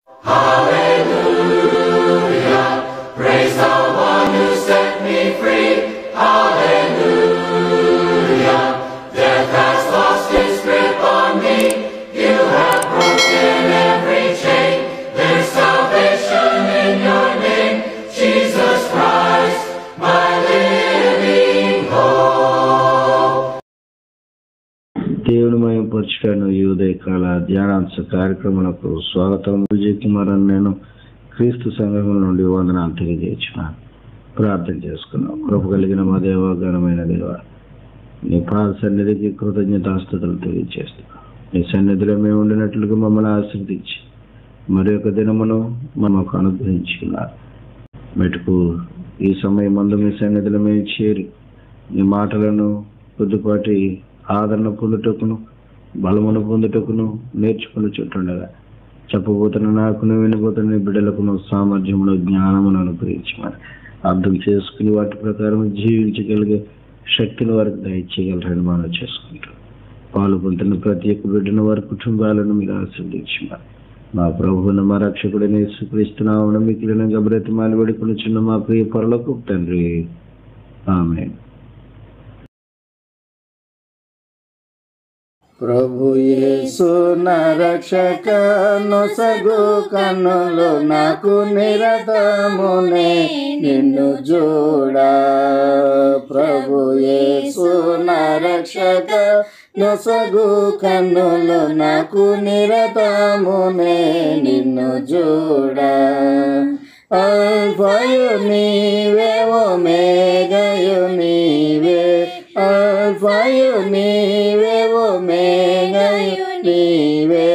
దేవుని మయం పరుచుకాను ఈ ఉదయకాల ధ్యానాంశ కార్యక్రమాలకు స్వాగతం విజయ్ కుమార్ అని నేను క్రీస్తు సంఘం నుండి వందనాలు తెలియజేస్తున్నాను ప్రార్థన చేసుకున్నాం కృప కలిగిన మా దేవ ఘనమైన దేవ నీ పాద సన్నిధికి కృతజ్ఞతాస్తుతులు తెలియజేస్తున్నాం నీ సన్నిధిలో మేము ఉండినట్లుగా మమ్మల్ని ఆశీర్దించి మరి ఒక దినమును మనకు అనుగ్రహించుకున్నారు మెటుకు ఈ సమయం మందు మీ సన్నిధిలో మేము చేరి నీ మాటలను కొద్దిపాటి ఆదరణ పొందుటకును బలమును పొందుటకును నేర్చుకుని చుట్టుండగా చెప్పబోతున్న నాకును వినబోతున్న నీ బిడ్డలకును సామర్థ్యమును జ్ఞానమును అనుగ్రహించమని అర్థం చేసుకుని వాటి ప్రకారం జీవించగలిగే శక్తిని వారికి దయచేయగలరని మనం చేసుకుంటాం పాలు పొందుతున్న ప్రతి ఒక్క బిడ్డను వారి కుటుంబాలను మీరు ఆశీర్దించమని మా ప్రభువును మా రక్షకుడిని స్వీకరిస్తున్నామని మిగిలిన బ్రతిమాలి వేడుకొని చిన్న మా ప్రియ పరులకు తండ్రి ఆమె ప్రభు యేసు నా రక్షక నొసగు కన్నులు నాకు నిరతమునే నిన్ను చూడా ప్రభు యేసు నా రక్షక నొసగు కన్నులు నాకు నిరతమునే నిన్ను చూడా అల్ఫయు నీవే ఓ మేఘయు నీవే అల్ఫయు నీవే ఓ మేఘయు నీవే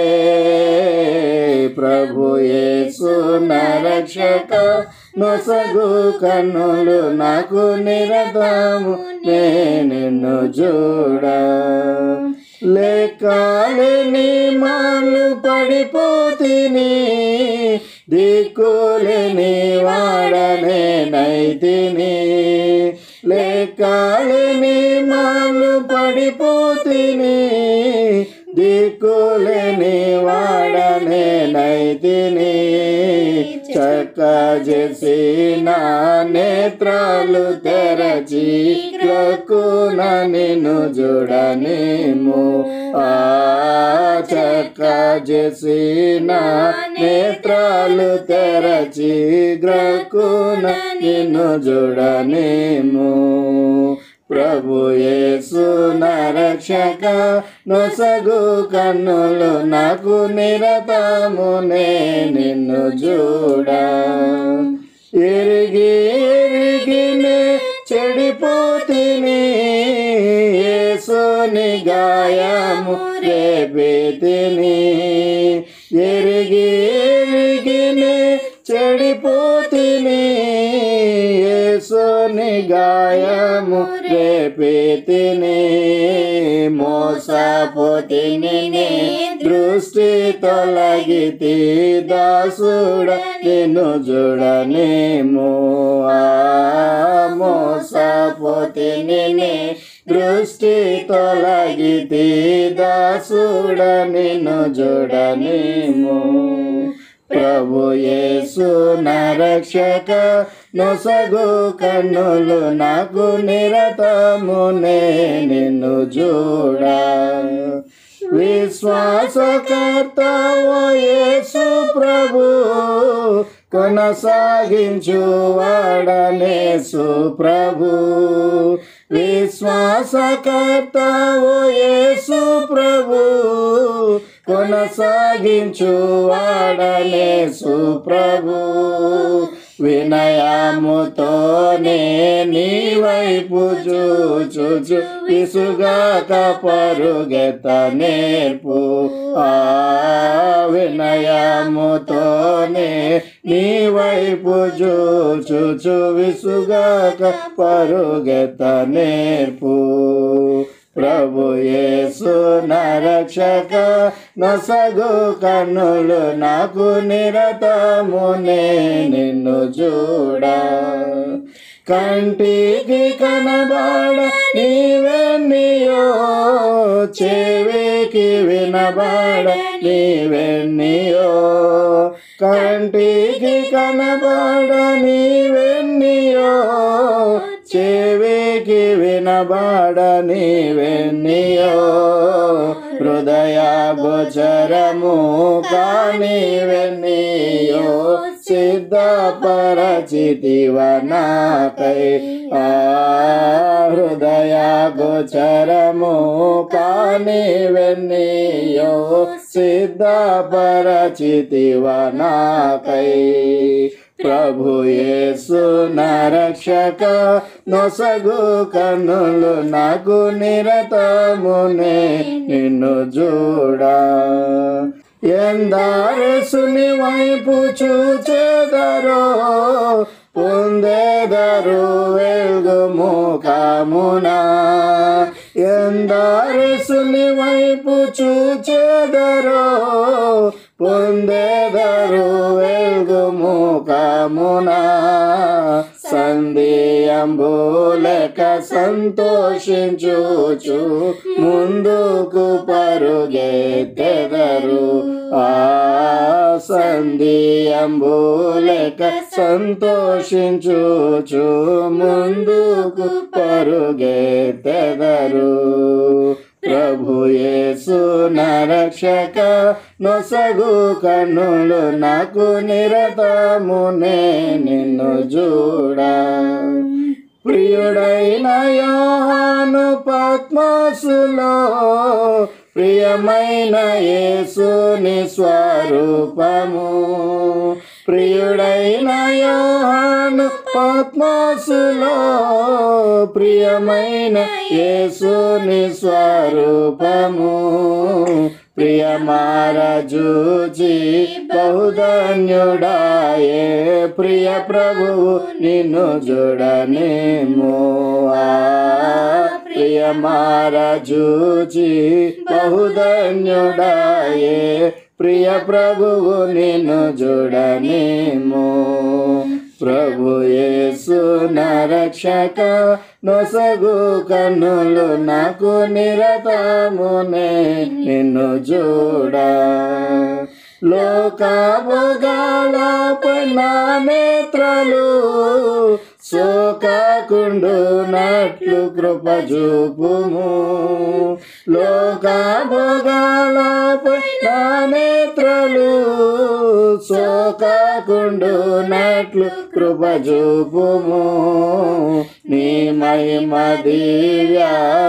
ప్రభు యేసు నా రక్షక నొసగు కన్నులు నాకు నిరతము నే నిన్ను చూడా లేకాలేని మాలు పడిపోతిని దిక్కులేని వాడనే నైతిని లేకాలేని మాలు పడిపోతిని దిక్కులేని వాడనే నైతిని చక్క చేసి నా నేత్రాలు తెరచి క్రక్కున నిన్ను చూడనేమో ఆ చక్క చేసి నా నేత్రాలు తెరచి గ్రక్కున నిన్ను చూడనేమో ప్రభు యేసు నా రక్షక నొసగు కన్నులు నాకు నిరతమునే నిన్ను చూడా ఎరిగి ఎరిగినే చెడిపోతిని యేసుని గాయము రేపితిని ఎరిగి ఎరిగినే చెడిపోతిని యేసుని గాయము రేపితిని మోసపోతిని నే దృష్టి తొలగితి దాసుడ నిన్ను చూడనేమో ఆ మోసపోతిని నే దృష్టి తొలగితి దాసుడ నిన్ను చూడనేమో ప్రభు యేసు నా రక్షక నొసగు కన్నులు నాకు నిరతమునే నిన్ను చూడా విశ్వాసకర్త ఓ యేసు ప్రభు కొనసాగించు వాడనేసు ప్రభు విశ్వాసకర్త ఓ యేసు ప్రభు కొనసాగించు వాడనేసు ప్రభు వినయముతోనే నీ వైపు చూచు విసుగాక పరుగెత నేర్పు ఆ వినయముతోనే నీ వైపు చూచు విసుగాక పరుగెత నేర్పు ప్రభు యేసు నా రక్షక నొసగు కన్నులు నాకు నిరతమునే నిన్ను చూడా కంటికి కనబడ నీవెన్నియో చెవికి వినబడ నీవెన్నియో కంటికి కనబడని వెన్నీయో చెవికి వినబడని వెన్నీయో హృదయ గోచరము కాని వెన్నీయో సిద్ధపరచితివనాకై ఆ హృదయ గోచరము కాని వెన్నీయో సిద్ధపరచితివనాకై ప్రభు యేసు నరక్షక నొసగు కన్నులు నాకు నిరతమునే నిన్ను చూడా ఎందారసుని వైపు చూచెదరో పొందేదరు వెలుగు ముఖమునా ఎందారసుని వైపు చూచెదరో పొందేదరు వెలుగు ముఖమునా సంధియంబులక సంతోషించుచు ముందుకు పరుగెత్తెదరు ఆ సంధియంబులక సంతోషించుచు ముందుకు పరుగెత్తెదరు ప్రభు యేసు నరక్షక నొసగు కన్నులు నాకు నిరతమునే నిన్ను చూడా ప్రియుడైన యోహాను పద్మసులో ప్రియమైన యేసుని స్వరూపము ప్రియుడైన యోహాను పద్మసులో ప్రియమైన యేసుని స్వరూపము ప్రియమారజూచి బహుధన్యుడాయే ప్రియ ప్రభువు నిన్ను జోడనేమో ప్రియమారజూచి బహుధన్యుడాయే ప్రియ ప్రభువు నిన్ను జోడనేమో ప్రభు యేసు నరక్షక నొసగు కన్నులు నాకు నిరతమునే నిన్ను చూడా లోక భోగాలపై నా నేత్రలు శోకాకుండునట్లు కృప చూపుము లోక భోగాలపై నా నేత్రలు శోకాకుండునట్లు కృప చూపుము నీ మహిమ దివ్య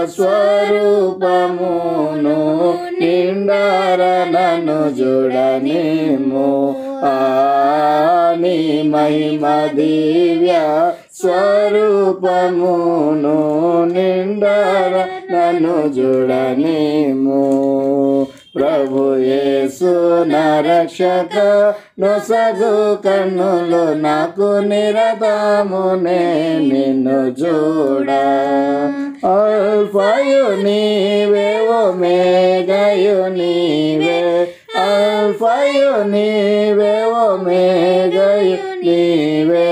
స్వరూపమును నిండార నన్ను చూడనేమో ఆ నీ మహిమ దివ్య స్వరూపమును నిండార నన్ను చూడనేమో ప్రభు యేసు నరక్షక నొసగు కన్నులు నాకు నిరతమునే నిన్ను చూడా అల్ఫయు నీవే ఓ మేఘయు నీవే అల్ఫయు నీవే ఓ మేఘయు నీవే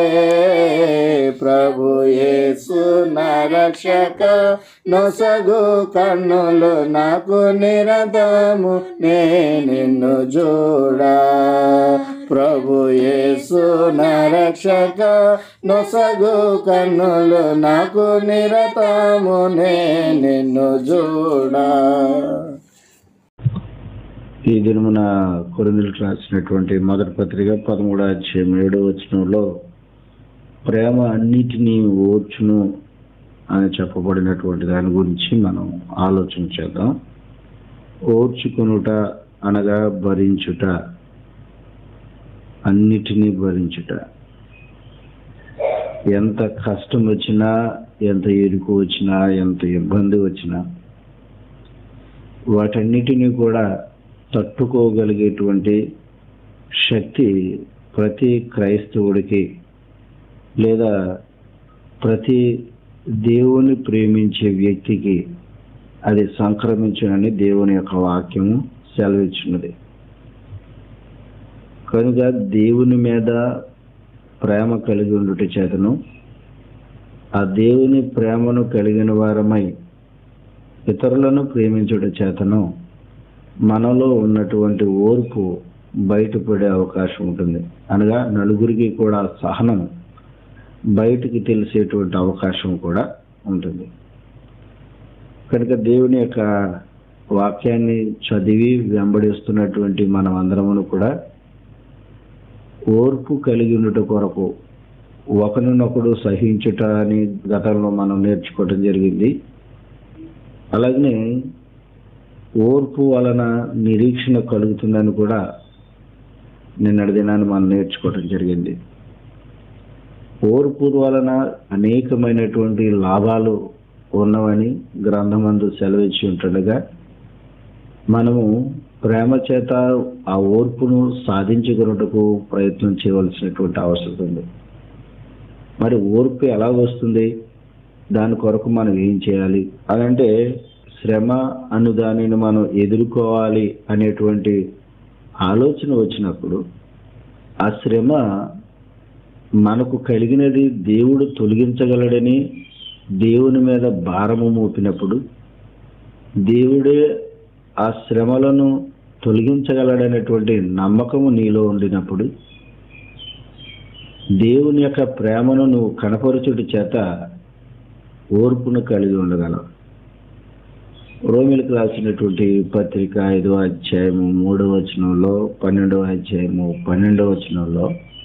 ప్రభు యేసు నరక్షక నొసగు కన్నులు నాకు నిరతము నే నిన్ను చూడా ప్రభు యేసు నరక్షక నొసగు కన్నులు నాకు నిరతము నే నిన్ను చూడా ఈ దినమున కొరిందులకు రాసినటువంటి మొదటి పత్రిక పదమూడు అధ్యాయం ఏడో వచనంలో ప్రేమ అన్నిటినీ ఓర్చును అని చెప్పబడినటువంటి దాని గురించి మనం ఆలోచన చేద్దాం ఓర్చుకొనుట అనగా భరించుట అన్నిటినీ భరించుట ఎంత కష్టం వచ్చినా ఎంత ఇరుకు వచ్చినా ఎంత ఇబ్బంది వచ్చినా వాటన్నిటినీ కూడా తట్టుకోగలిగేటువంటి శక్తి ప్రతి క్రైస్తవుడికి లేదా ప్రతి దేవుని ప్రేమించే వ్యక్తికి అది సంక్రమించునని దేవుని యొక్క వాక్యము సెలవిచ్చినది కనుక దేవుని మీద ప్రేమ కలిగి ఉండుట చేతను ఆ దేవుని ప్రేమను కలిగిన వారమై ఇతరులను ప్రేమించుట చేతను మనలో ఉన్నటువంటి ఓర్పు బయటపడే అవకాశం ఉంటుంది అనగా నలుగురికి కూడా సహనం బయటికి తెలిసేటువంటి అవకాశం కూడా ఉంటుంది కనుక దేవుని యొక్క వాక్యాన్ని చదివి వెంబడిస్తున్నటువంటి మనం అందరమును కూడా ఓర్పు కలిగి ఉండట కొరకు ఒకరినొకడు సహించుట అని గతంలో మనం నేర్చుకోవడం జరిగింది అలాగనే ఓర్పు వలన నిరీక్షణ కలుగుతుందని కూడా నిన్నటి దినాన్ని మనం నేర్చుకోవడం జరిగింది ఓర్పు వలన అనేకమైనటువంటి లాభాలు ఉన్నవని గ్రంథమందు సెలవిచ్చి ఉంటుండగా మనము ప్రేమ చేత ఆ ఓర్పును సాధించుకున్నట్టుకు ప్రయత్నం చేయవలసినటువంటి అవసరం ఉంది మరి ఓర్పు ఎలా వస్తుంది దాని కొరకు మనం ఏం చేయాలి అదంటే శ్రమ అను దానిని మనం ఎదుర్కోవాలి అనేటువంటి ఆలోచన వచ్చినప్పుడు ఆ శ్రమ మనకు కలిగినది దేవుడు తొలగించగలడని దేవుని మీద భారము మోపినప్పుడు దేవుడే ఆ శ్రమలను తొలగించగలడనేటువంటి నమ్మకము నీలో ఉండినప్పుడు దేవుని యొక్క ప్రేమను నువ్వు కనపరచుటి చేత ఓర్పును కలిగి ఉండగలవు రోమిలకు రాసినటువంటి పత్రిక ఐదవ అధ్యాయము మూడవ వచనంలో పన్నెండవ అధ్యాయము పన్నెండవ వచనంలో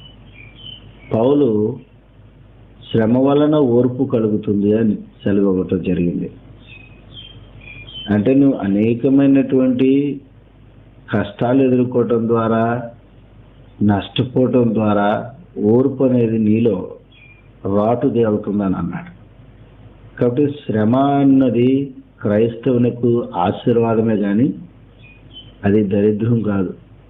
పౌలు శ్రమ వలన ఓర్పు కలుగుతుంది అని సెలవివ్వటం జరిగింది అంటే నువ్వు అనేకమైనటువంటి కష్టాలు ఎదుర్కోవటం ద్వారా నష్టపోవటం ద్వారా ఓర్పు అనేది నీలో రాటు తేలుతుందని అన్నాడు కాబట్టి శ్రమ అన్నది క్రైస్తవునికి ఆశీర్వాదమే కానీ అది దరిద్రం కాదు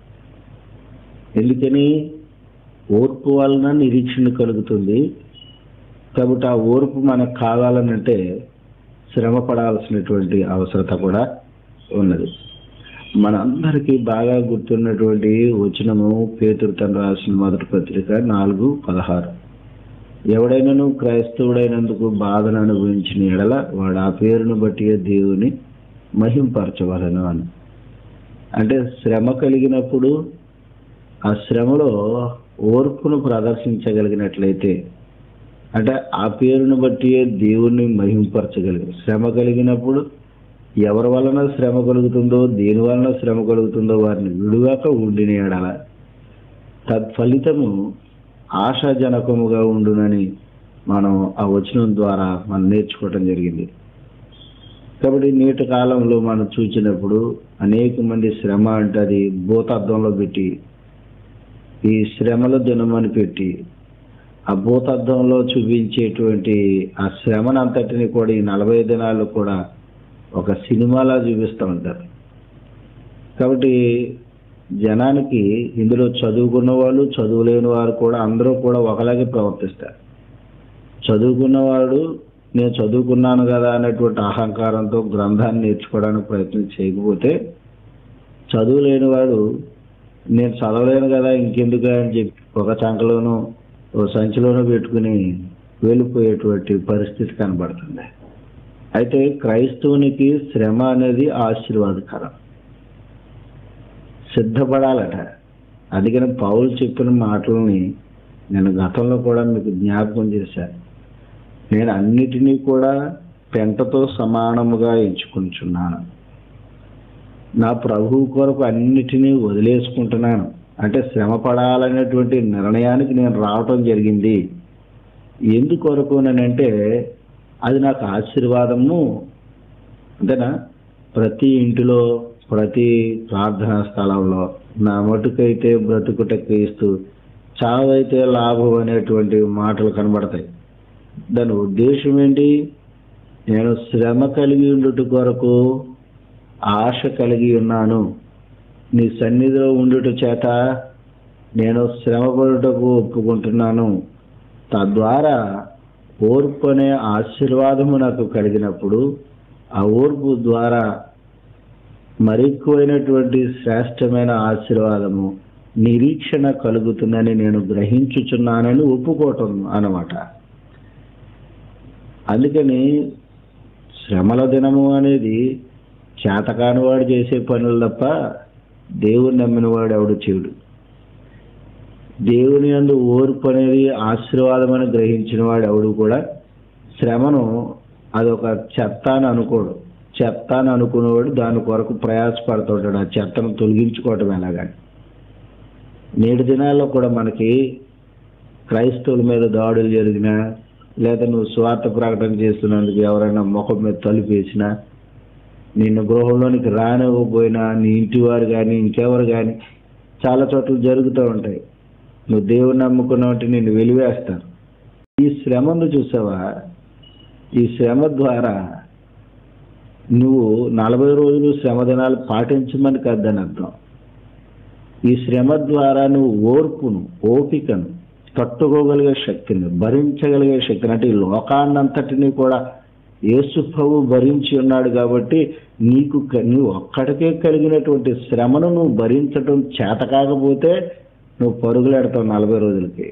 ఎందుకని ఓర్పు వలన నిరీక్షణ కలుగుతుంది కాబట్టి ఆ ఓర్పు మనకు కావాలనంటే శ్రమ పడాల్సినటువంటి అవసరత కూడా ఉన్నది మనందరికీ బాగా గుర్తున్నటువంటి వచనము పేతురు తను రాసిన మొదటి పత్రిక నాలుగు పదహారు ఎవడైనాను క్రైస్తవుడైనందుకు బాధను అనుభవించిన ఎడల వాడు ఆ పేరును బట్టి దేవుని మహింపరచవలను అని అంటే శ్రమ కలిగినప్పుడు ఆ శ్రమలో ఓర్పును ప్రదర్శించగలిగినట్లయితే అంటే ఆ పేరును బట్టి దేవుణ్ణి మహింపరచగలిగి శ్రమ కలిగినప్పుడు ఎవరి వలన శ్రమ కలుగుతుందో దేని వలన శ్రమ కలుగుతుందో వారిని విడుగాక ఉండిన ఎడల తత్ఫలితము ఆశాజనకముగా ఉండునని మనం ఆ వచనం ద్వారా మనం నేర్చుకోవటం జరిగింది కాబట్టి నేటి కాలంలో మనం చూసినప్పుడు అనేక మంది శ్రమ అంటే అది భూతార్థంలో పెట్టి ఈ శ్రమల దినమని పెట్టి ఆ భూతార్థంలో చూపించేటువంటి ఆ శ్రమనంతటిని కూడా ఈ నలభై దినాలు కూడా ఒక సినిమాలా చూపిస్తూ ఉంటారు కాబట్టి జనానికి ఇందులో చదువుకున్న వాళ్ళు చదువులేని వారు కూడా అందరూ కూడా ఒకలాగే ప్రవర్తిస్తారు చదువుకున్నవాడు నేను చదువుకున్నాను కదా అనేటువంటి అహంకారంతో గ్రంథాన్ని నేర్చుకోవడానికి ప్రయత్నం చేయకపోతే చదువు లేనివాడు నేను చదవలేను కదా ఇంకెందుకు అని చెప్పి ఒక చంకలోనూ ఓ సంచిలోనూ పెట్టుకుని వెళ్ళిపోయేటువంటి పరిస్థితి కనబడుతుంది అయితే క్రైస్తవునికి శ్రమ అనేది ఆశీర్వాదకరం సిద్ధపడాలట అందుకని పౌలు చెప్పిన మాటలని నేను గతంలో కూడా మీకు జ్ఞాపకం చేశాను నేను అన్నిటినీ కూడా పెంటతో సమానముగా ఎంచుకుంటున్నాను నా ప్రభువు కొరకు అన్నిటినీ వదిలేసుకుంటున్నాను అంటే శ్రమ పడాలనేటువంటి నిర్ణయానికి నేను రావటం జరిగింది ఎందుకొరకు అంటే అది నాకు ఆశీర్వాదము అంతేనా ప్రతి ఇంటిలో ప్రతి ప్రార్థనా స్థలంలో నా మటుకైతే బ్రతుకుట క్రీస్తు చావైతే లాభం అనేటువంటి మాటలు కనబడతాయి దాని ఉద్దేశం ఏంటి నేను శ్రమ కలిగి ఉండుట కొరకు ఆశ కలిగి ఉన్నాను నీ సన్నిధిలో ఉండుట చేత నేను శ్రమపడుటకు ఒప్పుకుంటున్నాను తద్వారా ఓర్పు అనే ఆశీర్వాదము నాకు కలిగినప్పుడు ఆ ఓర్పు ద్వారా మరెక్కువైనటువంటి శ్రేష్టమైన ఆశీర్వాదము నిరీక్షణ కలుగుతుందని నేను గ్రహించుచున్నానని ఒప్పుకోవటం అన్నమాట అందుకని శ్రమల దినము అనేది చేతకానివాడు చేసే పనులు తప్ప దేవుని నమ్మినవాడు ఎవడు చెవుడు దేవుని యందు ఓర్పు అనేది ఆశీర్వాదమని గ్రహించిన వాడు ఎవడు కూడా శ్రమను అదొక చెత్త అని అనుకోడు చెత్త అని అనుకునేవాడు దాని కొరకు ప్రయాసపడుతుంటాడు ఆ చెత్తను తొలగించుకోవటం ఎలాగని నేటి దినాల్లో కూడా మనకి క్రైస్తవుల మీద దాడులు జరిగినా లేదా నువ్వు స్వార్థ ప్రకటన చేస్తున్నందుకు ఎవరైనా ముఖం మీద తలుపు వేసినా నిన్ను గృహంలోనికి రానివ్వకపోయినా నీ ఇంటి వారు కానీ ఇంకెవరు కానీ చాలా చోట్ల జరుగుతూ ఉంటాయి నువ్వు దేవుని నమ్ముకున్నావంటే నిన్ను వెలివేస్తారు ఈ శ్రమను చూసావా ఈ శ్రమ ద్వారా నువ్వు నలభై రోజులు శ్రమ దినాలు పాటించమని కాదని అర్థం ఈ శ్రమ ద్వారా నువ్వు ఓర్పును ఓపికను తట్టుకోగలిగే శక్తిని భరించగలిగే శక్తిని అంటే ఈ లోకాన్నంతటినీ కూడా యేసు ప్రభు భరించి ఉన్నాడు కాబట్టి నీకు క- నువ్వు ఒక్కడికే కలిగినటువంటి శ్రమను నువ్వు భరించడం చేత కాకపోతే నువ్వు పరుగులెడతావు నలభై రోజులకి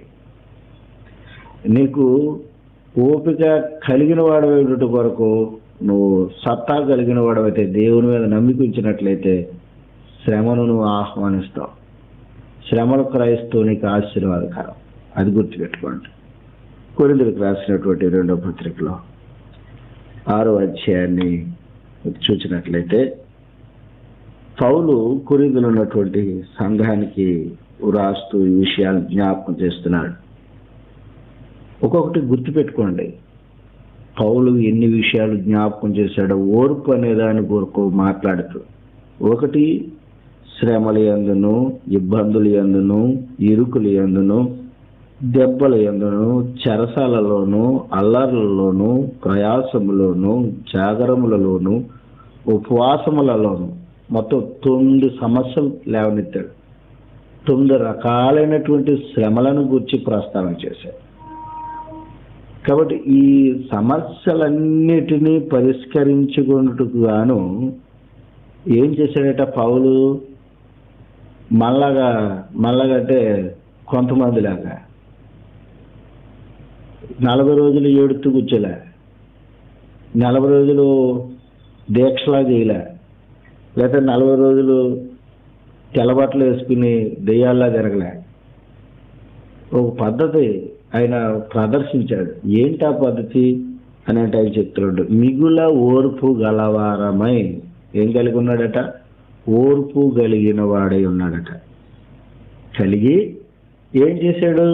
నీకు ఓపిక కలిగిన వాడవేటి కొరకు నువ్వు సత్తా కలిగిన వాడవైతే దేవుని మీద నమ్మిక ఉంచినట్లయితే శ్రమను నువ్వు ఆహ్వానిస్తావు శ్రమలు క్రైస్తవు నీకు ఆశీర్వాదకరం అది గుర్తుపెట్టుకోండి కొరిందులకు రాసినటువంటి రెండో పత్రికలో ఆరో అధ్యాయాన్ని చూసినట్లయితే పౌలు కొరిందులు ఉన్నటువంటి సంఘానికి రాస్తూ ఈ విషయాలను జ్ఞాపకం చేస్తున్నాడు ఒక్కొక్కటి గుర్తుపెట్టుకోండి పౌలు ఎన్ని విషయాలు జ్ఞాపకం చేశాడో ఓర్పు అనే దాని కొరకు మాట్లాడుతూ ఒకటి శ్రమల ఎందును ఇబ్బందులు ఎందును ఇరుకులు ఎందును దెబ్బల ఎందును చెరసాలలోను అల్లర్లలోను ప్రయాసములోను జాగరములలోను ఉపవాసములలోను మొత్తం తొమ్మిది సమస్యలు లేవనెత్తాడు తొమ్మిది రకాలైనటువంటి శ్రమలను గురించి ప్రస్తావన చేశాడు కాబట్టి ఈ సమస్యలన్నిటినీ పరిష్కరించుకున్నట్టుకు గాను ఏం చేశాడట పౌలు మళ్ళగా మళ్ళగా అంటే కొంతమంది లాగా నలభై రోజులు ఏడుతూ కూర్చోలే నలభై రోజులు దీక్షలా చేయలే లేకపోతే నలభై రోజులు తెల్లబట్టలు వేసుకుని దెయ్యాల్లా తిరగలే ఒక పద్ధతి ఆయన ప్రదర్శించాడు ఏంటి ఆ పద్ధతి అని అంటే ఆయన చెప్తున్నాడు మిగుల ఓర్పు గలవారమై ఏం కలిగి ఉన్నాడట ఓర్పు కలిగిన వాడై ఉన్నాడట కలిగి ఏం చేశాడు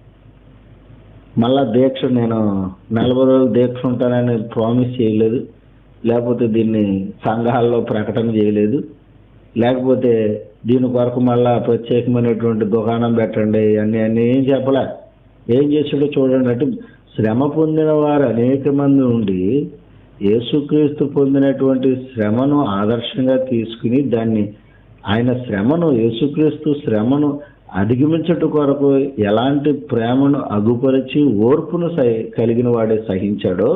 మళ్ళా దీక్ష నేను నలభై రోజులు దీక్ష ఉంటానని ప్రామిస్ చేయలేదు లేకపోతే దీన్ని సంఘాల్లో ప్రకటన చేయలేదు లేకపోతే దీని కొరకు మళ్ళా ప్రత్యేకమైనటువంటి దుకాణం పెట్టండి అన్ని అన్ని ఏం చెప్పలే ఏం చేసాడో చూడండి అంటే శ్రమ పొందిన వారు అనేక మంది ఉండి యేసుక్రీస్తు పొందినటువంటి శ్రమను ఆదర్శంగా తీసుకుని దాన్ని ఆయన శ్రమను యేసుక్రీస్తు శ్రమను అధిగమించట కొరకు ఎలాంటి ప్రేమను అగుపరిచి ఓర్పును సహి కలిగిన వాడే సహించాడో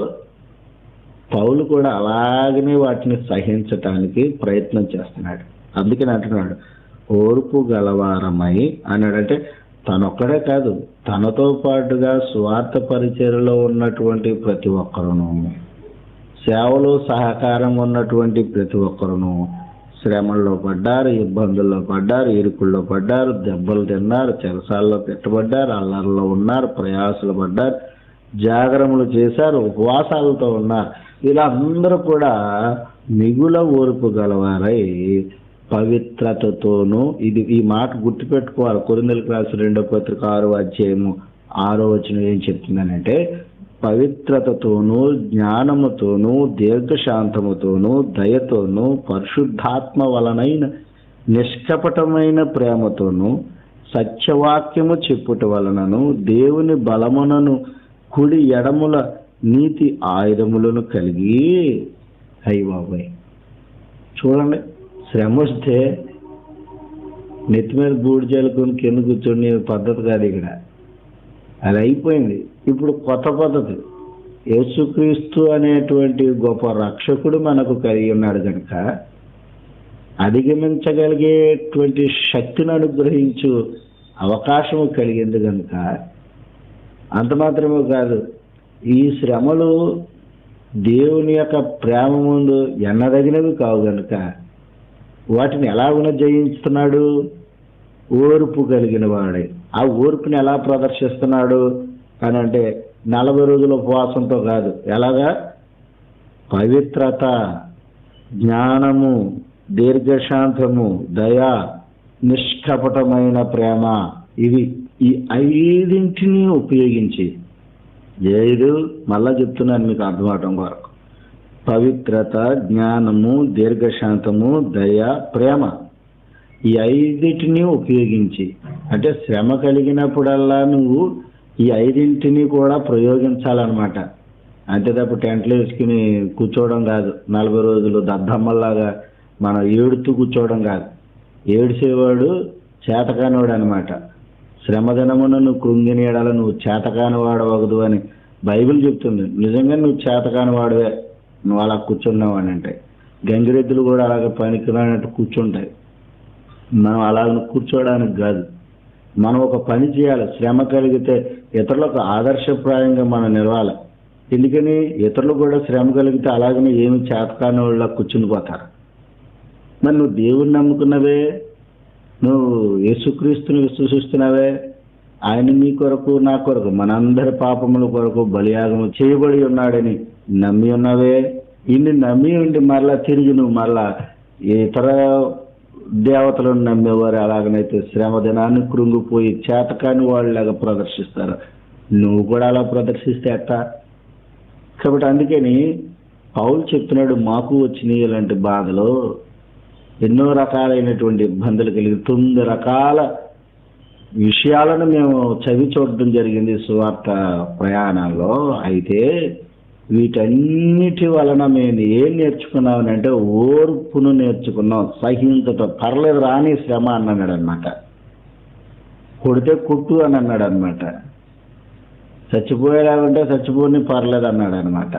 పౌలు కూడా అలాగనే వాటిని సహించటానికి ప్రయత్నం చేస్తున్నాడు అందుకని అంటున్నాడు ఓర్పు గలవారమై అన్నాడంటే తనొక్కడే కాదు తనతో పాటుగా స్వార్థ పరిచయలో ఉన్నటువంటి ప్రతి ఒక్కరును సేవలో సహకారం ఉన్నటువంటి ప్రతి ఒక్కరును శ్రమల్లో పడ్డారు ఇబ్బందుల్లో పడ్డారు ఇరుకుల్లో పడ్డారు దెబ్బలు తిన్నారు చెరసాల్లో పెట్టబడ్డారు అల్లర్లో ఉన్నారు ప్రయాసలు పడ్డారు జాగరములు చేశారు ఉపవాసాలతో ఉన్నారు వీళ్ళందరూ కూడా మిగుల ఓర్పు గలవారై పవిత్రతతోనూ ఇది ఈ మాట గుర్తుపెట్టుకోవాలి కొరిందలకు రాసిన రెండో పత్రిక ఆరో అధ్యాయము ఆరో వచనం ఏం చెప్తుందనంటే పవిత్రతతోనూ జ్ఞానముతోనూ దీర్ఘశాంతముతోనూ దయతోనూ పరిశుద్ధాత్మ వలనైన నిష్కపటమైన ప్రేమతోనూ సత్యవాక్యము చెప్పుట వలనను దేవుని బలమునను కుడి ఎడముల నీతి ఆయుధములను కలిగి అయ్యి బాబాయ్ చూడండి శ్రమ వస్తే నెత్తి మీద బూడి జల్లుకొని కింద కూర్చొని పద్ధతి కాదు ఇక్కడ అది అయిపోయింది ఇప్పుడు కొత్త పద్ధతి యేసుక్రీస్తు అనేటువంటి గొప్ప రక్షకుడు మనకు కలిగి ఉన్నాడు కనుక అధిగమించగలిగేటువంటి శక్తిని అనుగ్రహించు అవకాశం కలిగింది కనుక అంత మాత్రమే కాదు ఈ శ్రమలు దేవుని యొక్క ప్రేమ ముందు ఎన్నదగినవి కావు కనుక వాటిని ఎలాగున జయిస్తున్నాడు ఓర్పు కలిగిన వాడే ఆ ఓర్పుని ఎలా ప్రదర్శిస్తున్నాడు అని అంటే నలభై రోజుల ఉపవాసంతో కాదు ఎలాగా పవిత్రత జ్ఞానము దీర్ఘశాంతము దయ నిష్కపటమైన ప్రేమ ఇవి ఈ ఐదింటిని ఉపయోగించి ఏడు మళ్ళా చెప్తున్నాను మీకు అర్థమవటం కొరకు పవిత్రత జ్ఞానము దీర్ఘశాంతము దయ ప్రేమ ఈ ఐదింటిని ఉపయోగించి అంటే శ్రమ కలిగినప్పుడల్లా నువ్వు ఈ ఐదింటిని కూడా ప్రయోగించాలన్నమాట అంతే తప్ప టెంట్లు వేసుకుని కూర్చోవడం కాదు నలభై రోజులు దద్దమ్మల్లాగా మనం ఏడుతూ కూర్చోవడం కాదు ఏడిసేవాడు చేతకానివాడు అనమాట శ్రమదినమున నువ్వు కృంగిని ఎడల నువ్వు చేతకాని వాడవగదు అని బైబిల్ చెప్తుంది నిజంగా నువ్వు చేతకాని వాడవే నువ్వు అలా కూర్చున్నావు అని అంటే గంగిరెద్దులు కూడా అలాగ పనికిరానట్టు కూర్చుంటాయి మనం అలా కూర్చోవడానికి కాదు మనం ఒక పని చేయాలి శ్రమ కలిగితే ఇతరులకు ఆదర్శప్రాయంగా మనం నిలవాలి ఎందుకని ఇతరులు కూడా శ్రమ కలిగితే అలాగనే ఏమి చేతకాని వాళ్ళ కూర్చుని పోతారు మరి నువ్వు దేవుణ్ణి నమ్ముకున్నవే నువ్వు యేసుక్రీస్తుని విశ్వసిస్తున్నావే ఆయన నీ కొరకు నా కొరకు మనందరి పాపముల కొరకు బలియాగము చేయబడి ఉన్నాడని నమ్మి ఉన్నావే ఇన్ని నమ్మి ఉండి మరలా తిరిగి నువ్వు మరలా ఇతర దేవతలను నమ్మేవారు అలాగనైతే శ్రమ దినాన్ని కృంగిపోయి చేతకాని వాళ్ళలాగా ప్రదర్శిస్తారు నువ్వు కూడా అలా ప్రదర్శిస్తే ఎట్టా కాబట్టి అందుకని పౌలు చెప్తున్నాడు మాకు వచ్చినాయి ఇలాంటి బాధలు ఎన్నో రకాలైనటువంటి ఇబ్బందులు కలిగి తొమ్మిది రకాల విషయాలను మేము చవి చూడడం జరిగింది సువార్త ప్రయాణంలో అయితే వీటన్నిటి వలన మేము ఏం నేర్చుకున్నామనంటే ఓర్పును నేర్చుకున్నాం సహించట పర్లేదు రాని శ్రమ అని అన్నాడు అనమాట కొడితే కుట్టు అని అన్నాడు అనమాట చచ్చిపోయేలాగుంటే చచ్చిపోని పర్లేదు అన్నాడు అనమాట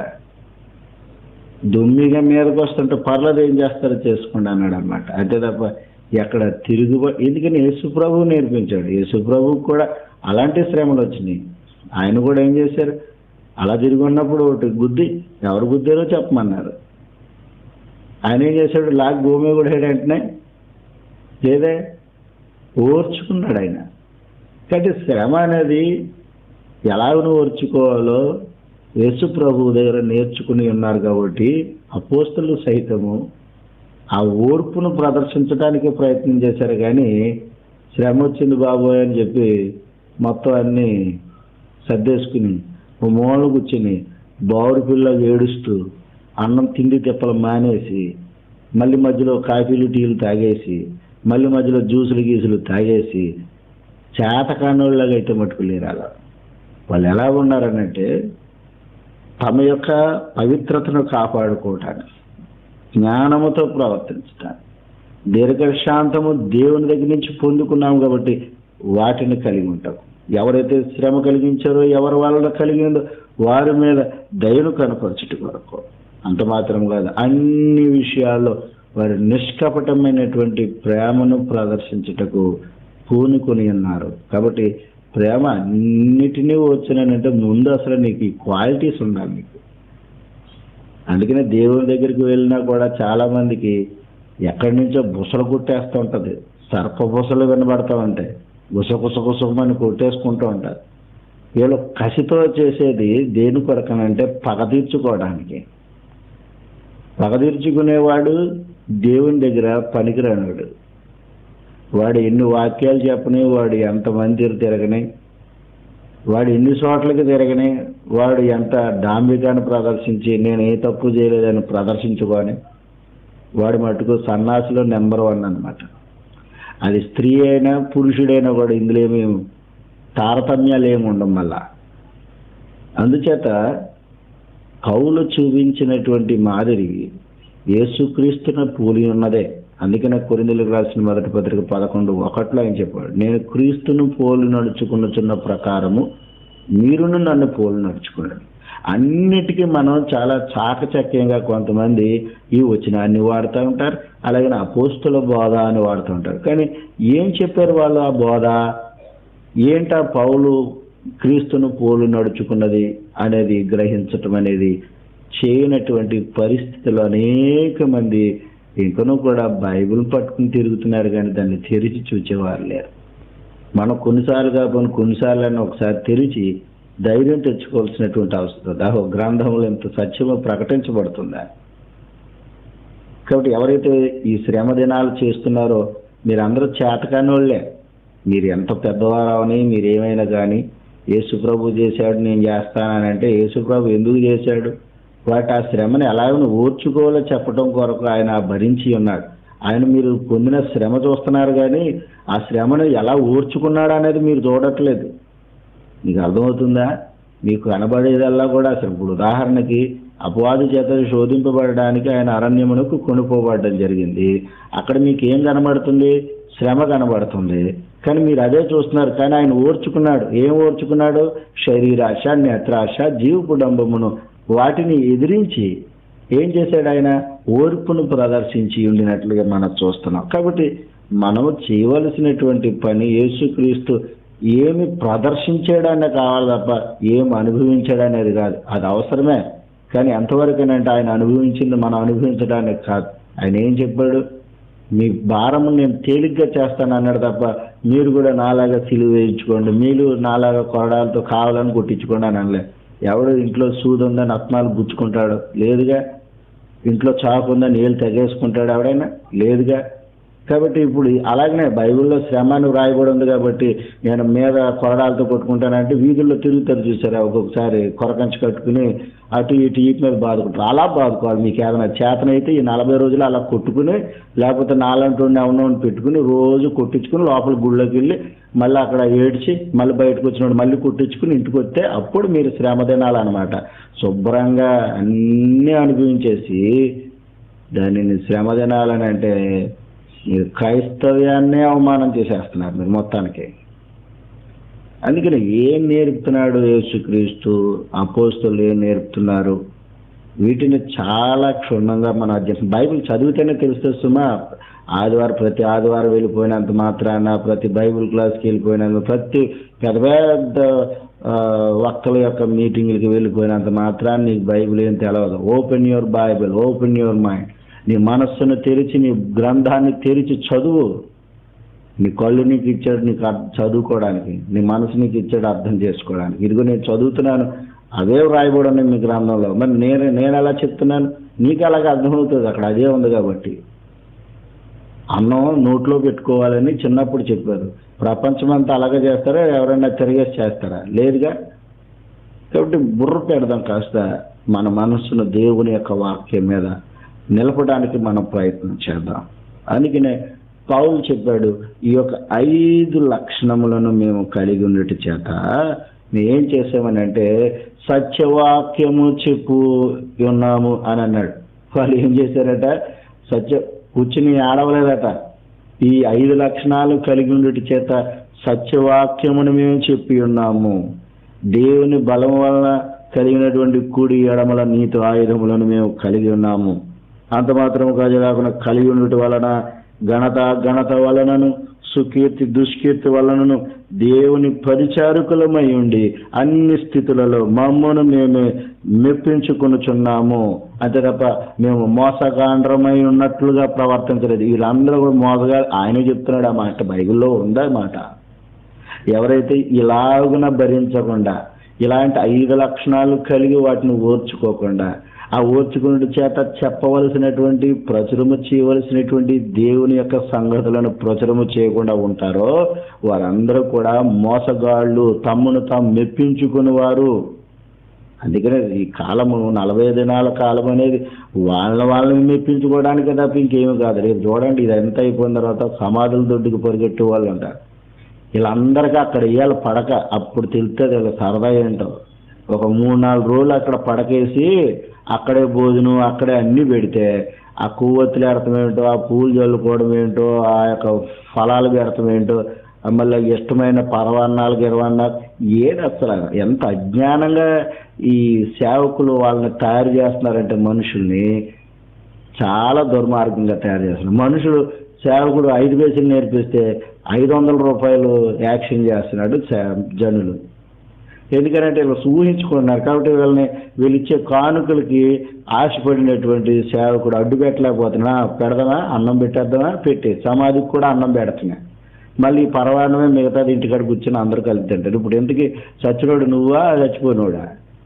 దుమ్మిగా మీదకి వస్తుంటే పర్లేదు ఏం చేస్తారో చేసుకోండి అన్నాడు అనమాట అంతే తప్ప ఎక్కడ తిరుగుబ ఎందుకని యేసుప్రభు నేర్పించాడు యేసుప్రభు కూడా అలాంటి శ్రమలు వచ్చినాయి ఆయన కూడా ఏం చేశారు అలా తిరిగి ఉన్నప్పుడు ఒకటి బుద్ధి ఎవరు బుద్ధిరో చెప్పమన్నారు ఆయన ఏం చేశాడు లాగ్ భూమి కూడా వెంటనే లేదే ఓర్చుకున్నాడు ఆయన కాబట్టి శ్రమ అనేది ఎలాగను ఓర్చుకోవాలో యేసు ప్రభు దగ్గర నేర్చుకుని ఉన్నారు కాబట్టి అపోస్తులు సైతము ఆ ఓర్పును ప్రదర్శించడానికి ప్రయత్నం చేశారు కానీ శ్రమ వచ్చింది బాబోయ్ అని చెప్పి మొత్తం అన్నీ సర్దేసుకుని ఓ మూల కూర్చుని బావురు పిల్ల ఏడుస్తూ అన్నం తిండి తిప్పలు మానేసి మళ్ళీ మధ్యలో కాఫీలు టీలు తాగేసి మళ్ళీ మధ్యలో జ్యూసులు గీసులు తాగేసి చేతకానోళ్ళగా అయితే మట్టుకు లేరు అలా వాళ్ళు ఎలా ఉన్నారనంటే తమ యొక్క పవిత్రతను కాపాడుకోవటానికి జ్ఞానముతో ప్రవర్తించటానికి దీర్ఘశాంతము దేవుని దగ్గర నుంచి పొందుకున్నాం కాబట్టి వాటిని కలిగి ఉంటాం ఎవరైతే శ్రమ కలిగించారో ఎవరి వలన కలిగిందో వారి మీద దయను కనపరచుట కొరకు అంత మాత్రం కాదు అన్ని విషయాల్లో వారి నిష్కపటమైనటువంటి ప్రేమను ప్రదర్శించుటకు పూనుకొని ఉన్నారు కాబట్టి ప్రేమ అన్నిటినీ వచ్చినానంటే ముందు అసలు నీకు ఈ క్వాలిటీస్ ఉండాలి నీకు అందుకనే దేవుని దగ్గరికి వెళ్ళినా కూడా చాలా మందికి ఎక్కడి నుంచో బుసలు కుట్టేస్తూ ఉంటుంది సర్ప బుసలు వినబడతా ఉంటాయి గుస గుస గుసమని కొట్టేసుకుంటూ ఉంటారు వీళ్ళు కసితో చేసేది దేని కొరకనంటే పగ తీర్చుకోవడానికి పగ తీర్చుకునేవాడు దేవుని దగ్గర పనికిరానివాడు వాడు ఎన్ని వాక్యాలు చెప్పని వాడు ఎంతమంది తిరగని వాడు ఎన్ని చోట్లకి తిరగని వాడు ఎంత డాంబికాన్ని ప్రదర్శించి నేను ఏ తప్పు చేయలేదని ప్రదర్శించుకొని వాడు మటుకు సన్నాసిలో నెంబర్ వన్ అనమాట అది స్త్రీ అయినా పురుషుడైనా కూడా ఇందులో ఏమి తారతమ్యాలు ఏమి ఉండడం వల్ల అందుచేత కవులు చూపించినటువంటి మాదిరి యేసుక్రీస్తున పోలి ఉన్నదే అందుకనే కొరిందులకు రాసిన మొదటి పత్రిక పదకొండు ఒకట్లో ఆయన చెప్పాడు నేను క్రీస్తును పోలి నడుచుకున్న ప్రకారము మీరును నన్ను పోలి నడుచుకున్నాడు అన్నిటికీ మనం చాలా చాకచక్యంగా కొంతమంది ఈ వచనాన్ని వాడుతూ ఉంటారు అలాగే అపోస్తుల బోధ అని వాడుతూ ఉంటారు కానీ ఏం చెప్పారు వాళ్ళు ఆ బోధ ఏంటా పౌలు క్రీస్తును పోలు నడుచుకున్నది అనేది గ్రహించటం అనేది చేయనటువంటి పరిస్థితులు అనేక మంది ఇంకనూ కూడా బైబిల్ పట్టుకుని తిరుగుతున్నారు కానీ దాన్ని తెరిచి చూచేవారు లేరు మనం కొన్నిసార్లు కాకపోతే కొన్నిసార్లు అని ఒకసారి తెరిచి ధైర్యం తెచ్చుకోవాల్సినటువంటి అవసరం ఉంది. ఆ గ్రంథంలో ఇంత సత్యము ప్రకటించబడుతుందా కాబట్టి ఎవరైతే ఈ శ్రమ దినాలు చేస్తున్నారో మీరందరూ చేతకాని వాళ్ళే మీరు ఎంత పెద్దవారు అవని మీరు ఏమైనా కానీ యేసుప్రభు చేశాడు నేను చేస్తానని అంటే యేసుప్రభు ఎందుకు చేశాడు వాటి ఆ శ్రమని ఎలాగో ఓర్చుకోవాలో చెప్పడం కొరకు ఆయన భరించి ఉన్నాడు ఆయన మీరు పొందిన శ్రమ చూస్తున్నారు కానీ ఆ శ్రమను ఎలా ఓర్చుకున్నాడు అనేది మీరు చూడట్లేదు మీకు అర్థమవుతుందా మీకు కనబడేదల్లా కూడా అసలు ఇప్పుడు ఉదాహరణకి అపవాది చేత శోధింపబడడానికి ఆయన అరణ్యమునకు కొనుక్కోబడడం జరిగింది అక్కడ మీకు ఏం కనబడుతుంది శ్రమ కనబడుతుంది కానీ మీరు అదే చూస్తున్నారు కానీ ఆయన ఓర్చుకున్నాడు ఏం ఓర్చుకున్నాడు శరీరాశ నేత్రాశ జీవపుడంబమును వాటిని ఎదిరించి ఏం చేశాడు ఆయన ఓర్పును ప్రదర్శించి ఉండినట్లుగా మనం చూస్తున్నాం కాబట్టి మనము చేయవలసినటువంటి పని యేసుక్రీస్తు ఏమి ప్రదర్శించాడనే కావాలి తప్ప ఏం అనుభవించాడనేది కాదు అది అవసరమే కానీ ఎంతవరకేనంటే ఆయన అనుభవించింది మనం అనుభవించడానికి కాదు ఆయన ఏం చెప్పాడు మీ భారము నేను తేలిగ్గా చేస్తాను అన్నాడు తప్ప మీరు కూడా నాలాగా సిలువ వేయించుకోండి మీరు నాలాగా కొరడాలతో కావాలని కొట్టించుకోండి అని అనలే ఎవడు ఇంట్లో సూది ఉందని అత్నాలు గుచ్చుకుంటాడు లేదుగా ఇంట్లో చాకు ఉందని ఏళ్ళు తెగేసుకుంటాడు ఎవడైనా లేదుగా కాబట్టి ఇప్పుడు అలాగనే బైబిల్లో శ్రమ అని వ్రాయబడి ఉంది కాబట్టి నేను మీద కొరడాలతో కొట్టుకుంటానంటే వీధుల్లో తిరుగుతారు చూసారా ఒక్కొక్కసారి కొరకంచి కట్టుకుని అటు ఇటు ఈపు మీద బాదుకుంటారు అలా బాదుకోవాలి మీకు ఏదైనా చేతనైతే ఈ నలభై రోజులు అలా కొట్టుకుని లేకపోతే నాలంటూ అవునని పెట్టుకుని రోజు కొట్టించుకుని లోపల గుళ్ళోకి వెళ్ళి మళ్ళీ అక్కడ ఏడ్చి మళ్ళీ బయటకు వచ్చినప్పుడు మళ్ళీ కొట్టించుకుని ఇంటికి వస్తే అప్పుడు మీరు శ్రమ తినాలన్నమాట శుభ్రంగా అన్నీ అనుభవించేసి దానిని శ్రమ తినాలని అంటే మీరు క్రైస్తవ్యాన్నే అవమానం చేసేస్తున్నారు మీరు మొత్తానికి అందుకని ఏం నేర్పుతున్నాడు యేసుక్రీస్తు అపోస్తులు ఏం నేర్పుతున్నారు వీటిని చాలా క్షుణ్ణంగా మన అధ్యయనం బైబిల్ చదివితేనే తెలుస్తుంది సుమా ఆదివారం ప్రతి ఆదివారం వెళ్ళిపోయినంత మాత్రాన ప్రతి బైబిల్ క్లాస్కి వెళ్ళిపోయినంత ప్రతి పెద్ద పెద్ద ఆ, వక్తల యొక్క మీటింగ్లకి వెళ్ళిపోయినంత మాత్రాన్ని నీకు బైబిల్ ఏం తెలవదు open your Bible open your mind నీ మనస్సును తెరిచి నీ గ్రంథాన్ని తెరిచి చదువు నీ కళ్ళు నీకు ఇచ్చాడు నీకు అర్థ- చదువుకోవడానికి నీ మనసు నీకు ఇచ్చాడు అర్థం చేసుకోవడానికి ఇదిగో నేను చదువుతున్నాను అదే వ్రాయబడి ఉన్నాయి మీ గ్రంథంలో మరి నేను నేను ఎలా చెప్తున్నాను నీకు అలాగే అర్థమవుతుంది అక్కడ అదే ఉంది కాబట్టి అన్నం నోట్లో పెట్టుకోవాలని చిన్నప్పుడు చెప్పారు ప్రపంచం అంతా అలాగే చేస్తారా ఎవరైనా తిరిగేసి చేస్తారా లేదుగా కాబట్టి బుర్ర పెడదాం కాస్త మన మనస్సును దేవుని యొక్క వాక్యం మీద నిలపడానికి మనం ప్రయత్నం చేద్దాం అందుకనే పౌలు చెప్పాడు ఈ యొక్క ఐదు లక్షణములను మేము కలిగి ఉండటి చేత మేము ఏం చేసామని అంటే సత్యవాక్యము చెప్పు ఉన్నాము అని అన్నాడు వాళ్ళు ఏం చేశారట సత్య కూర్చుని ఆడవలేదట ఈ ఐదు లక్షణాలు కలిగి ఉండటి చేత సత్యవాక్యమును మేము చెప్పి ఉన్నాము దేవుని బలం వలన కలిగినటువంటి కుడి ఎడమల నీతి ఆయుధములను మేము కలిగి ఉన్నాము అంత మాత్రము కాకుండా కలిగి ఉండటం వలన ఘనత ఘనత వలనను సుకీర్తి దుష్కీర్తి వలనను దేవుని పరిచారకులమై ఉండి అన్ని స్థితులలో మమ్మను మేము మెప్పించుకొనుచున్నాము అంతే తప్ప మేము మోసగాండ్రమై ఉన్నట్లుగా ప్రవర్తించలేదు వీళ్ళందరూ కూడా మోసగా ఆయనే చెప్తున్నాడు ఆ మాట బైబిల్లో ఉందా మాట ఎవరైతే ఇలాగున భరించకుండా ఇలాంటి ఐదు లక్షణాలు కలిగి వాటిని ఓర్చుకోకుండా ఆ ఓర్చుకున్న చేత చెప్పవలసినటువంటి ప్రచురము చేయవలసినటువంటి దేవుని యొక్క సంగతులను ప్రచురము చేయకుండా ఉంటారో వారందరూ కూడా మోసగాళ్ళు తమ్మును తాము మెప్పించుకుని వారు అందుకనే ఈ కాలము నలభై దినాల కాలం అనేది వాళ్ళ వాళ్ళని మెప్పించుకోవడానికి తప్ప ఇంకేమి కాదు రేపు చూడండి ఇది ఎంత అయిపోయిన తర్వాత సమాధుల దొడ్డుకు పరిగెట్టే వాళ్ళు ఉంటారు వీళ్ళందరికీ అక్కడ ఇవాళ పడక అప్పుడు తెలుస్తుంది వీళ్ళ సరదా ఏంటో ఒక మూడు నాలుగు రోజులు అక్కడ పడకేసి అక్కడే భోజనం అక్కడే అన్నీ పెడితే ఆ కొవ్వొత్తులు ఎడతం ఏంటో ఆ పూలు చల్లుకోవడం ఏంటో ఆ యొక్క ఫలాలు పెడతాం ఏంటో ఆ మళ్ళీ ఇష్టమైన పరవాన్నాలు గిరవన్నాలు ఏది అసలు ఎంత అజ్ఞానంగా ఈ సేవకులు వాళ్ళని తయారు చేస్తున్నారంటే మనుషుల్ని చాలా దుర్మార్గంగా తయారు చేస్తున్నారు మనుషుడు సేవకుడు ఐదు పైసలు నేర్పిస్తే ఐదు వందల రూపాయలు యాక్షన్ చేస్తున్నాడు సే- జనులు ఎందుకంటే వీళ్ళు ఊహించుకున్నారు కాబట్టి వీళ్ళని వీళ్ళు ఇచ్చే కానుకలకి ఆశపడినటువంటి సేవకుడు అడ్డు పెట్టలేకపోతున్నా పెడదామా అన్నం పెట్టేద్దామా పెట్టి సమాధికి కూడా అన్నం పెడుతున్నా మళ్ళీ ఈ పరవాణమే మిగతాది ఇంటికాడ కూర్చొని అందరూ కలిసి తింటారు ఇప్పుడు ఎందుకు చచ్చినోడు నువ్వా చచ్చిపోయినోడా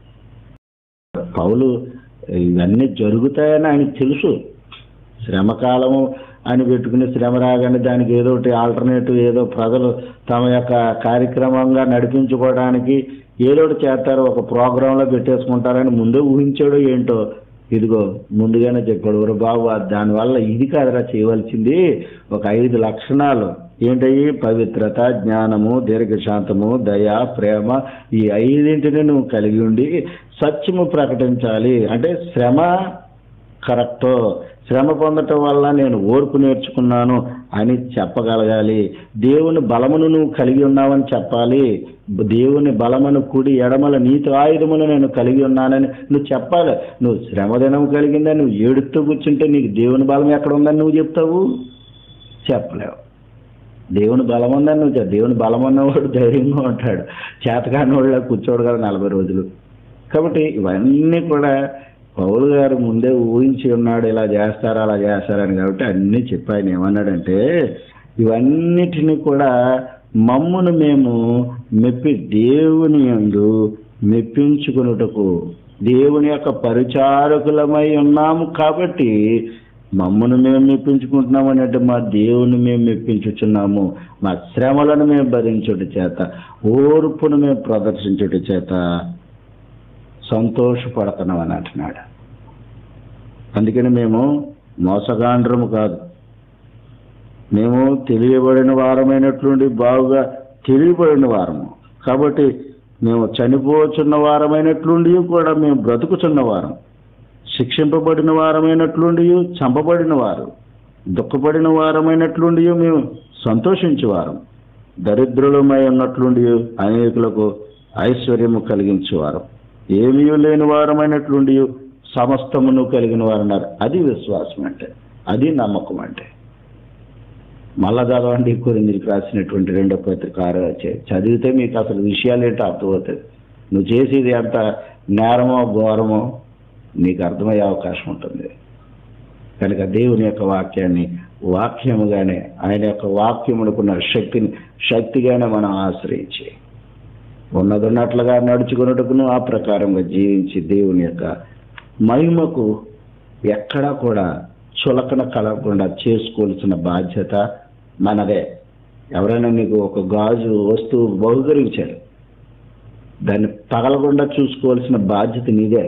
పౌలు ఇవన్నీ జరుగుతాయని ఆయనకు తెలుసు శ్రమకాలము అని పెట్టుకుని శ్రమ రాగానే దానికి ఏదో ఒకటి ఆల్టర్నేటివ్ ఏదో ప్రజలు తమ యొక్క కార్యక్రమంగా నడిపించుకోవడానికి ఏదో ఒకటి చేస్తారు ఒక ప్రోగ్రాంలో పెట్టేసుకుంటారని ముందే ఊహించాడో ఏంటో ఇదిగో ముందుగానే చెప్పాడు ఒరు బాబు అది దానివల్ల ఇది కాదురా చేయవలసింది ఒక ఐదు లక్షణాలు ఏంటయ్యి పవిత్రత జ్ఞానము దీర్ఘశాంతము దయ ప్రేమ ఈ ఐదింటిని నువ్వు కలిగి ఉండి సత్యము ప్రకటించాలి అంటే శ్రమ కరెక్టో శ్రమ పొందటం వల్ల నేను ఓర్పు నేర్చుకున్నాను అని చెప్పగలగాలి దేవుని బలమును నువ్వు కలిగి ఉన్నావని చెప్పాలి దేవుని బలమును కుడి ఎడమల నీతి ఆయుధమును నేను కలిగి ఉన్నానని నువ్వు చెప్పాలి నువ్వు శ్రమదినం కలిగిందని నువ్వు ఏడుస్తూ కూర్చుంటే నీకు దేవుని బలం ఎక్కడ ఉందని నువ్వు చెప్తావు చెప్పలేవు దేవుని బలం ఉందని నువ్వు చెప్ప- దేవుని బలం ఉన్నవాడు ధైర్యంగా ఉంటాడు చేతకాని వాళ్ళ కూర్చోడు కదా నలభై రోజులు కాబట్టి ఇవన్నీ కూడా పౌలు గారు ముందే ఊహించి ఉన్నాడు ఇలా చేస్తారు అలా చేస్తారని కాబట్టి అన్నీ చెప్పి ఆయన ఏమన్నాడంటే ఇవన్నిటిని కూడా మమ్మును మేము మెప్పి దేవుని యందు మెప్పించుకున్నటకు దేవుని యొక్క పరిచారకులమై ఉన్నాము కాబట్టి మమ్మను మేము మెప్పించుకుంటున్నాము అంటే మా దేవుని మేము మెప్పించుచున్నాము మా శ్రమలను మేము భరించుట చేత ఓర్పును మేము ప్రదర్శించుట చేత సంతోషపడుతున్నాం అని అంటున్నాడు అందుకని మేము మోసగాండ్రము కాదు మేము తెలియబడిన వారమైనట్లుండి బాగుగా తెలియబడిన వారము కాబట్టి మేము చనిపోచున్న వారమైనట్లుండి కూడా మేము బ్రతుకుచున్న వారం శిక్షింపబడిన వారమైనట్లుండి చంపబడిన వారు దుఃఖపడిన వారమైనట్లుండి మేము సంతోషించేవారం దరిద్రులమై ఉన్నట్లుండి అనేకులకు ఐశ్వర్యము కలిగించేవారు ఏమీ లేని వారమైనట్లుండి సమస్తమును కలిగిన వారు అన్నారు అది విశ్వాసం అంటే అది నమ్మకం అంటే మళ్ళా చదవండి కొరిందులకు రాసినటువంటి రెండో పత్రిక ఆరో అధ్యాయం. చదివితే మీకు అసలు విషయాలు ఏంటో అర్థమవుతుంది నువ్వు చేసేది ఎంత నేరమో ఘోరమో నీకు అర్థమయ్యే అవకాశం ఉంటుంది కనుక దేవుని యొక్క వాక్యాన్ని వాక్యముగానే ఆయన యొక్క వాక్యమునుకున్న శక్తిని శక్తిగానే మనం ఆశ్రయించి ఉన్నదున్నట్లుగా నడుచుకున్నట్టుకును ఆ ప్రకారంగా జీవించి దేవుని యొక్క మహిమకు ఎక్కడా కూడా చులకన కలగకుండా చేసుకోవాల్సిన బాధ్యత మనదే ఎవరైనా నీకు ఒక గాజు వస్తువు బహుకరించారు దాన్ని పగలకుండా చూసుకోవాల్సిన బాధ్యత నీదే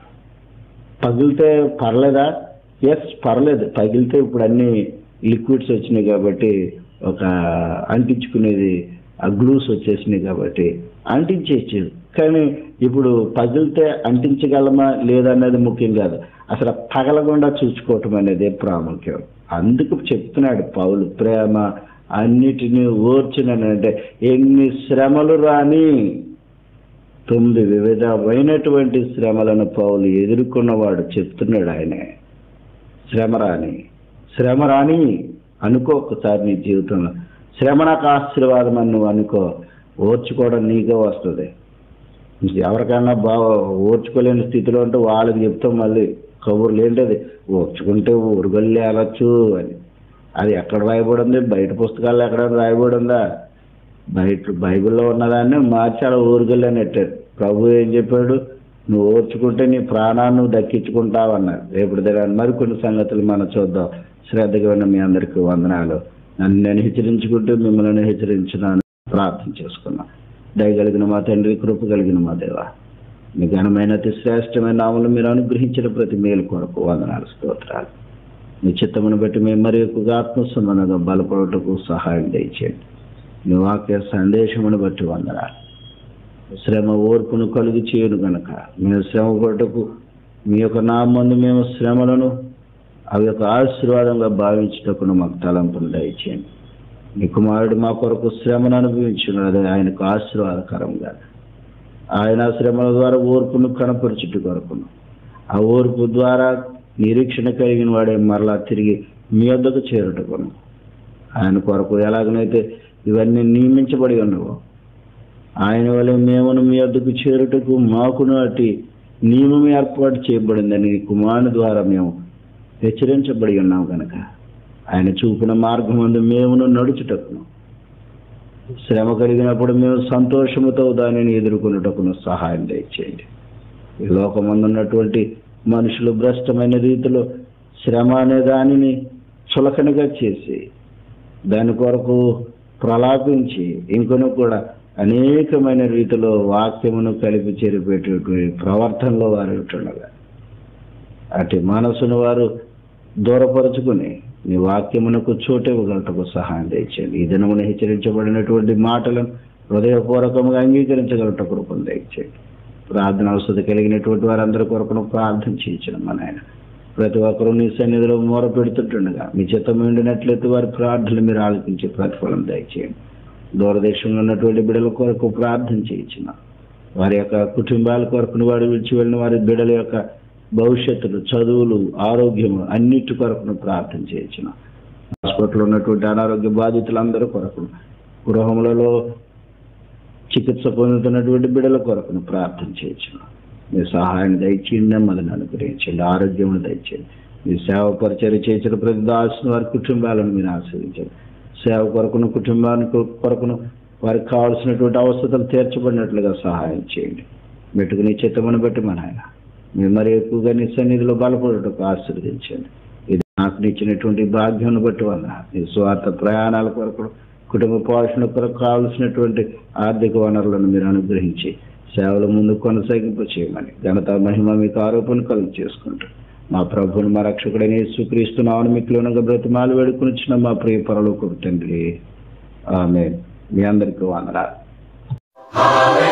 పగిలితే పర్లేదా ఎస్ పర్లేదు పగిలితే ఇప్పుడు అన్ని లిక్విడ్స్ వచ్చినాయి కాబట్టి ఒక అంటించుకునేది ఆ గ్లూస్ వచ్చేసినాయి కాబట్టి అంటించేయచ్చు కానీ ఇప్పుడు పగిలితే అంటించగలమా లేదన్నది ముఖ్యం కాదు అసలు పగలకుండా చూసుకోవటం అనేది ప్రాముఖ్యం అందుకు చెప్తున్నాడు పౌలు ప్రేమ అన్నిటినీ ఓర్చునంటే ఎన్ని శ్రమలు రాని తొమ్మిది వివిధమైనటువంటి శ్రమలను పౌలు ఎదుర్కొన్నవాడు చెప్తున్నాడు ఆయనే శ్రమ రాని శ్రమ రాని అనుకో ఒకసారి నీ జీవితంలో శ్రమ నాకు ఆశీర్వాదం అని నువ్వు అనుకో ఓర్చుకోవడం నీకే వస్తుంది ఎవరికైనా బాగా ఓర్చుకోలేని స్థితిలో ఉంటే వాళ్ళకి చెప్తాం మళ్ళీ కబుర్లు ఏంటది ఓర్చుకుంటే ఊరుగల్లి వెళ్ళచ్చు అని అది ఎక్కడ రాయబడి ఉంది బయట పుస్తకాల్లో ఎక్కడ రాయబడి ఉందా బయట బైబిల్లో ఉన్నదాన్ని మార్చి అలా ఊరుగల్లి అని పెట్టారు ప్రభు ఏం చెప్పాడు నువ్వు ఓర్చుకుంటే నీ ప్రాణాన్ని నువ్వు దక్కించుకుంటావు అన్నారు రేపు దగ్గర మరికొన్ని సంగతులు మనం చూద్దాం శ్రద్ధగా ఉన్న మీ అందరికీ వందనాలు నన్ను నేను హెచ్చరించుకుంటూ మిమ్మల్ని హెచ్చరించినాను ప్రార్థన చేసుకున్నాను దయగలిగిన మా తండ్రి కృప కలిగిన మా దేవ మీ ఘనమైన అతి శ్రేష్టమైన నామలు మీరు అనుగ్రహించిన ప్రతి మేలు కొరకు వందనాలు స్తోత్రాలు మీ చిత్తమును బట్టి మేము మరి ఎక్కువగా ఆత్మసంబంధంగా బలపడటకు సహాయం దయచేయండి మీ వాక్య సందేశమును బట్టి వందనాలు శ్రమ ఓర్పును కలుగు చేయను గనక మేము శ్రమ పడటకు మీ యొక్క నామందు మేము శ్రమలను అవి యొక్క ఆశీర్వాదంగా భావించటకును మాకు తలంపును దయచేయండి మీ కుమారుడు మా కొరకు శ్రమను అనుభవించున్నది ఆయనకు ఆశీర్వాదకరంగా ఆయన ఆ శ్రమల ద్వారా ఓర్పును కనపరచుట కొరకును ఆ ఓర్పు ద్వారా నిరీక్షణ కలిగిన వాడే మరలా తిరిగి మీ వద్దకు చేరుటకును ఆయన కొరకు ఎలాగనైతే ఇవన్నీ నియమించబడి ఉన్నవో ఆయన వల్ల మేమును మీ వద్దకు చేరుటకు మాకును అటు నియమం ఏర్పాటు చేయబడిందని నీ కుమారుని ద్వారా మేము హెచ్చరించబడి ఉన్నాం కనుక ఆయన చూపిన మార్గం అందు మేమును నడుచుటకును శ్రమ కలిగినప్పుడు మేము సంతోషముతో దానిని ఎదుర్కొనుటకును సహాయం దయచేయండి ఈ లోకమందున్నటువంటి మనుషులు భ్రష్టమైన రీతిలో శ్రమ అనే దానిని చులకనగా చేసి దాని కొరకు ప్రలాపించి ఇంకొను కూడా అనేకమైన రీతిలో వాక్యమును కలిపి చెరిపేటటువంటి ప్రవర్తనలో వారు ఉంటుండగా అటు మనసును వారు దూరపరుచుకుని నీ వాక్యమునకు చోటు ఇవ్వగలటకు సహాయం తెచ్చేయండి ఈ దినమున హెచ్చరించబడినటువంటి మాటలను హృదయపూర్వకంగా అంగీకరించగలట కృపను దయచేయండి ప్రార్థన అవసరం కలిగినటువంటి వారందరి కొరకును ప్రార్థన చేయించడం మన ఆయన ప్రతి ఒక్కరూ నీ సన్నిధిలో మొర పెడుతుంటుండగా మీ చిత్తం ఉండినట్లయితే వారి ప్రార్థనలు మీరు ఆలకించి ప్రతిఫలం దయచేయండి దూరదేశంలో ఉన్నటువంటి బిడ్డల కొరకు ప్రార్థన చేయించిన వారి యొక్క కుటుంబాల కొరకును వాడు విడిచి వెళ్ళిన వారి బిడ్డల యొక్క భవిష్యత్తులు చదువులు ఆరోగ్యము అన్నిటి కొరకును ప్రార్థన చేయించిన హాస్పిటల్లో ఉన్నటువంటి అనారోగ్య బాధితులందరి కొరకును గృహములలో చికిత్స పొందుతున్నటువంటి బిడ్డల కొరకును ప్రార్థన చేయించిన మీ సహాయం దయచేయండి నెమ్మదిని అనుగ్రహించండి ఆరోగ్యమును దయచేయండి మీ సేవ పరిచయం చేసిన ప్రతి దాసుని వారి కుటుంబాలను మీరు ఆశ్రయించండి సేవ కొరకును కుటుంబానికి కొరకును వారికి కావాల్సినటువంటి అవసరాలు తీర్చబడినట్లుగా సహాయం చేయండి మెట్టుకుని చిత్తమును బట్టి మన ఆయన మీరు మరి ఎక్కువగా నీ సన్నిధిలో బలపడటకు ఆశీర్వదించండి ఇది నాకు ఇచ్చినటువంటి భాగ్యాన్ని బట్టి వల్ల నీ స్వార్థ ప్రయాణాల కొరకు కుటుంబ పోషణ కొరకు కావలసినటువంటి ఆర్థిక వనరులను మీరు అనుగ్రహించి సేవల ముందు కొనసాగింపు చేయమని ఘనత మహిమ మీకు ఆరోపణ కలుగు చేసుకుంటూ మా ప్రభువుని మా రక్షకుడైన యేసుక్రీస్తున్నామని మీకు బ్రతిమాలు వేడుకునిచ్చిన మా ప్రియ పరలోకపు తండ్రి ఆమె మీ అందరికీ వందనాలు